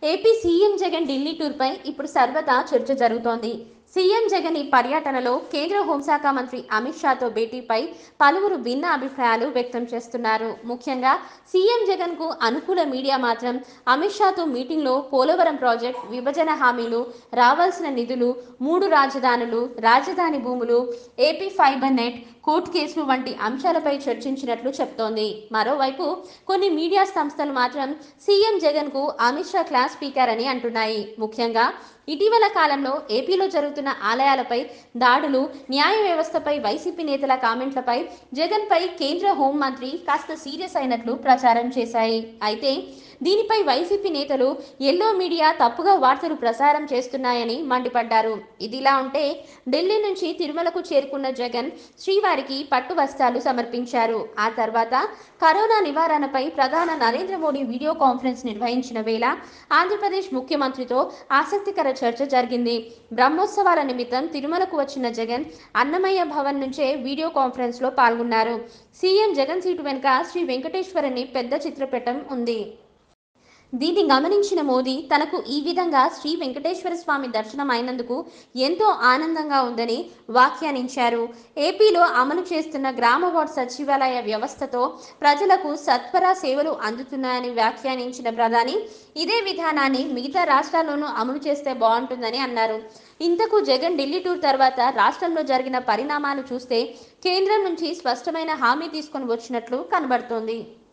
AP CM Jagan Delhi టూర్పై ఇప్పుడు సర్వదా చర్చ జరుగుతోంది సీఎం జగన్ ఈ పర్యటనలో కేంద్ర హోంశాఖ మంత్రి అమిత్ షాతో భేటీపై పలువురు భిన్న అభిప్రాయాలు వ్యక్తం చేస్తున్నారు ముఖ్యంగా సీఎం జగన్ కు అనుకూల మీడియా మాత్రం అమిత్ షాతో మీటింగ్లో పోలవరం ప్రాజెక్ట్ విభజన హామీలు రావాల్సిన నిధులు మూడు రాజధానులు రాజధాని భూములు ఏపీ ఫైబర్ నెట్ కోర్టు కేసులు వంటి అంశాలపై చర్చించినట్లు చెప్తోంది మరోవైపు కొన్ని మీడియా సంస్థలు మాత్రం సీఎం జగన్ కు అమిత్ షా క్లాస్ స్పీకర్ అని అంటున్నాయి ముఖ్యంగా ఇటీవల కాలంలో ఏపీలో జరుగుతున్న ఆలయాలపై దాడులు న్యాయ వ్యవస్థపై వైసీపీ నేతల కామెంట్లపై జగన్పై కేంద్ర హోంమంత్రి కాస్త సీరియస్ అయినట్లు ప్రచారం చేశాయి అయితే దీనిపై వైసీపీ నేతలు ఎల్లో మీడియా తప్పుగా వార్తలు ప్రసారం చేస్తున్నాయని మండిపడ్డారు ఇదిలా ఉంటే ఢిల్లీ నుంచి తిరుమలకు చేరుకున్న జగన్ శ్రీవారికి పట్టు వస్త్రాలు సమర్పించారు ఆ తర్వాత కరోనా నివారణపై ప్రధాన నరేంద్ర మోడీ వీడియో కాన్ఫరెన్స్ నిర్వహించిన వేళ ఆంధ్రప్రదేశ్ ముఖ్యమంత్రితో ఆసక్తికర చర్చ జరిగింది బ్రహ్మోత్సవాల నిమిత్తం తిరుమలకు వచ్చిన జగన్ అన్నమయ్య భవన్ నుంచే వీడియో కాన్ఫరెన్స్ లో పాల్గొన్నారు సీఎం జగన్ సీటు వెనుక శ్రీ వెంకటేశ్వరుని పెద్ద చిత్రపటం ఉంది దీన్ని గమనించిన మోదీ తనకు ఈ విధంగా శ్రీ వెంకటేశ్వర స్వామి దర్శనం అయినందుకు ఎంతో ఆనందంగా ఉందని వ్యాఖ్యానించారు ఏపీలో అమలు చేస్తున్న గ్రామ వార్డ్ సచివాలయ వ్యవస్థతో ప్రజలకు సత్వర సేవలు అందుతున్నాయని వ్యాఖ్యానించిన ప్రధాని ఇదే విధానాన్ని మిగతా రాష్ట్రాల్లోనూ అమలు చేస్తే బాగుంటుందని అన్నారు ఇంతకు జగన్ ఢిల్లీ టూర్ తర్వాత రాష్ట్రంలో జరిగిన పరిణామాలు చూస్తే కేంద్రం నుంచి స్పష్టమైన హామీ తీసుకొని వచ్చినట్లు కనబడుతోంది